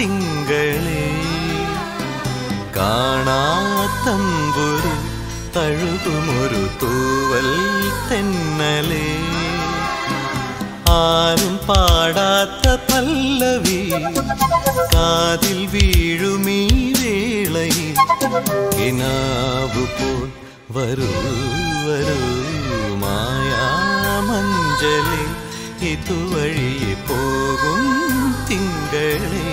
തിങ്കളേ കാണാത്തമ്പുരു തഴുകുമൊരു തൂവൽ തെന്നലേ ആരും പാടാത്ത പല്ലവി കാതിൽ വീഴുമീ വേളയിൽ കിനാവു പോൽ വരൂ വരൂ മായാമഞ്ജലി ഇതുവഴിയെ പോകും തിങ്കളേ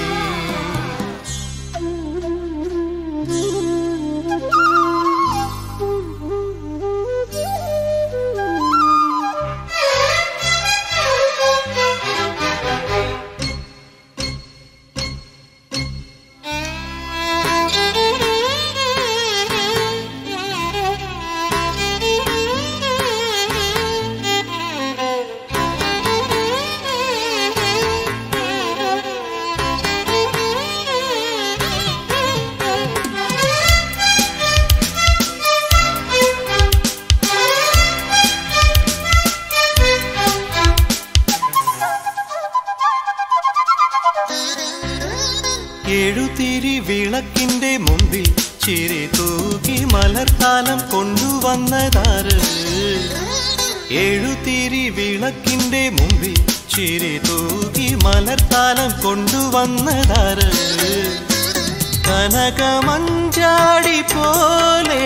എഴുതിരി വിളക്കിന്റെ മുമ്പിൽ ചിരി തൂകി മലർത്താലം കൊണ്ടുവന്നതാറ് എഴുതിരി വിളക്കിന്റെ മുമ്പിൽ ചിരി തൂകി മലർത്താലം കൊണ്ടുവന്നതാറ് കനകമഞ്ചാടി പോലെ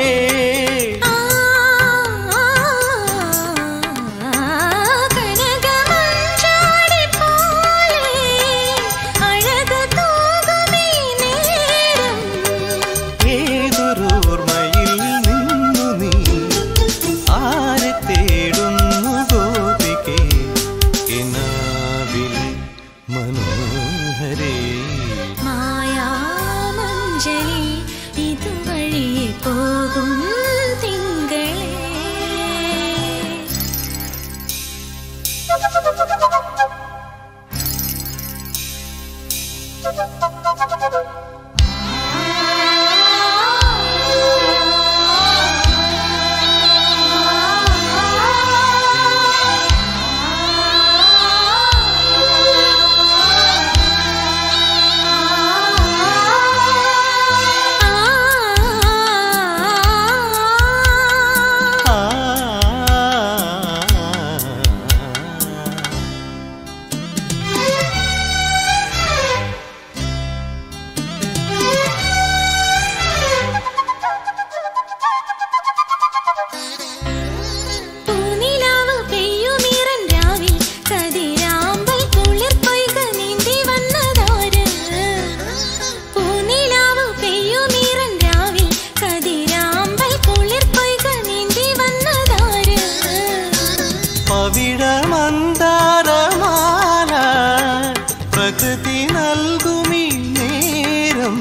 കനകമഞ്ചാടി പോലെ അഴകു തൂകുമീ നേരം ഏതൊരോർമ്മയിൽ നിന്നു നീ ആരെ തേടുന്നു ഗോപികേ കിനാവിലെ മനോഹരേ മായാമഞ്ജലി ഇതുവഴിയെ പോകും തിങ്കളേ ആ പൂനിലാവ് പെയ്യുമീറൻ രാവിൽ കതിരാമ്പൽ കുളിർ പൊയ്ക നീന്തി വന്നതാര് പൂനിലാവ് പെയ്യുമീറൻ രാവിൽ കതിരാമ്പൽ കുളിർ പൊയ്ക നീന്തി വന്നതാര് പവിഴമന്താരമാല പ്രകൃതി നൽകുമീ നേരം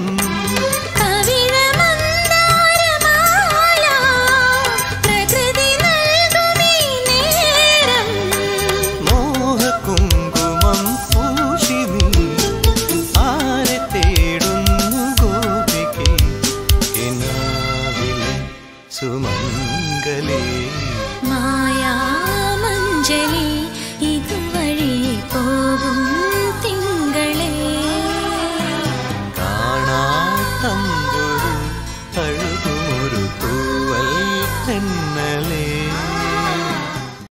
കവിഴമന്ദാരമാല പ്രകൃതി നൽകുമീ നേരം മോഹകുങ്കുമം പൂശി നീ ആരെ തേടുന്നു ഗോപികേ കിനാവിലെ സുമംഗലേ മായാമഞ്ജലി